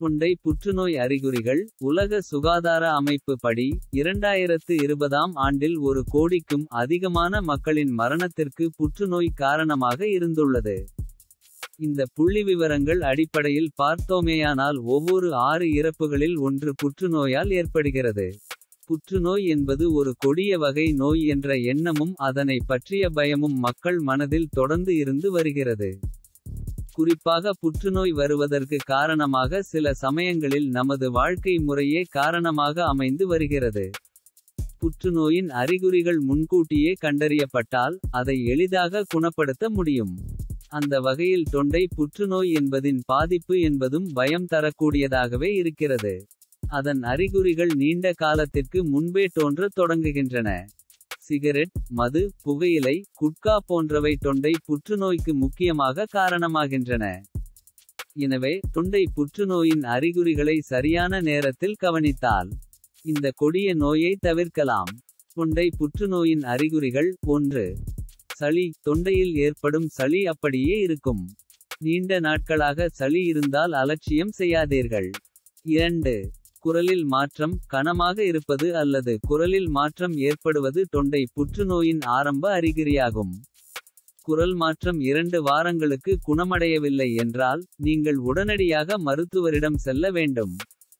தொண்டை புற்றுநோய் அறிகுறிகள் உலக சுகாதார அமைப்பு படி. 2020ஆம் ஆண்டில் ஒரு கோடிக்கும் அதிகமான மக்களின் மரணத்திற்கு புற்றுநோய் காரணமாக இருந்துள்ளது. இந்த புள்ளிவிவரங்கள் அடிப்படையில் பார்த்தோமேயானால் ஒவ்வொரு ஆறு இறப்புகளில் ஒன்று புற்றுநோயால் ஏற்படுகிறது. புற்றுநோய் என்பது ஒரு கொடிய வகை நோய் என்ற எண்ணமும் அதனை பற்றிய பயமும் மக்கள் மனதில் தொடர்ந்து இருந்து வருகிறது. குறிப்பாக புற்றுநோய் வருவதற்கு காரணமாக சில சமயங்களில் நமது வாழ்க்கை முறையே காரணமாக அமைந்து வருகிறது. புற்றுநோயின் அறிகுறிகள் முன்கூட்டியே கண்டறியப்பட்டால். அதை எளிதாக குணப்படுத்த முடியும். அந்த வகையில் தொண்டை புற்றுநோய் என்பதின் பாதிப்பு என்பதும் பயம் தரக்கூடியதாகவே இருக்கிறது. அதன் அறிகுறிகள் நீண்ட காலத்திற்கு முன்பே தோன்றத் தொடங்குகின்றன. சிகரெட் மது புகையிலை குட்கா போன்றவை தொண்டை புற்றுநோய்க்கு முக்கியமாக காரணமாகின்றன. எனவே தொண்டை புற்றுநோயின் அறிகுறிகளை சரியான நேரத்தில் கவனித்தால். இந்த கொடிய நோயை தவிர்க்கலாம். தொண்டை புற்றுநோயின் அறிகுறிகள் 1. சளி தொண்டையில் ஏற்படும் சளி அப்படியே இருக்கும். நீண்ட நாட்களாக சளி இருந்தால் அலட்சியம் செய்யாதீர்கள். 2. குரலில் மாற்றம் கனமாக இருப்பது அல்லது குரலில் மாற்றம் ஏற்படுவது தொண்டை புற்றுநோயின் ஆரம்ப அறிகுறியாகும். குரல் மாற்றம் இரண்டு வாரங்களுக்கு குணமடையவில்லை என்றால். நீங்கள் உடனடியாக மருத்துவரிடம் செல்ல வேண்டும்.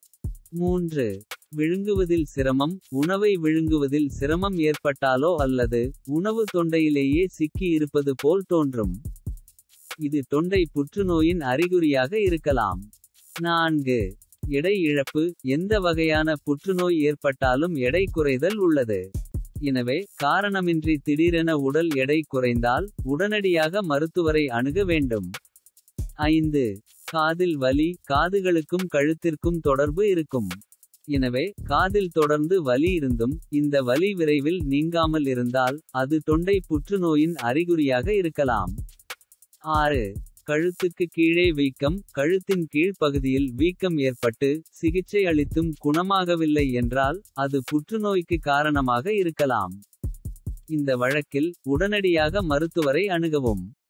3. விழுங்குவதில் சிரமம் உணவை விழுங்குவதில் சிரமம் ஏற்பட்டாலோ அல்லது. உணவு தொண்டையிலேயே சிக்கி இருப்பது போல் தோன்றும். இது தொண்டை புற்றுநோயின் அறிகுறியாக இருக்கலாம். 4. எடை இழப்பு எந்த வகையான புற்றுநோய் ஏற்பட்டாலும் எடை குறைதல் உள்ளது. எனவே காரணமின்றி திடீரென உடல் எடை குறைந்தால். உடனடியாக மருத்துவரை அணுக வேண்டும். 5. காதில் வலி காதுகளுக்கும் கழுத்திற்கும் தொடர்பு இருக்கும். எனவே காதில் தொடர்ந்து வலி இருந்தும். இந்த வலி விரைவில் நீங்காமல் இருந்தால். அது தொண்டை புற்றுநோயின் அறிகுறியாக இருக்கலாம். 6. கழுத்துக்கு கீழே வீக்கம் கழுத்தின் கீழ் பகுதியில் வீக்கம் ஏற்பட்டு. சிகிச்சை அளித்தும் குணமாகவில்லை என்றால். அது புற்றுநோய்க்கு காரணமாக இருக்கலாம். இந்த வழக்கில் உடனடியாக மருத்துவரை அணுகவும்.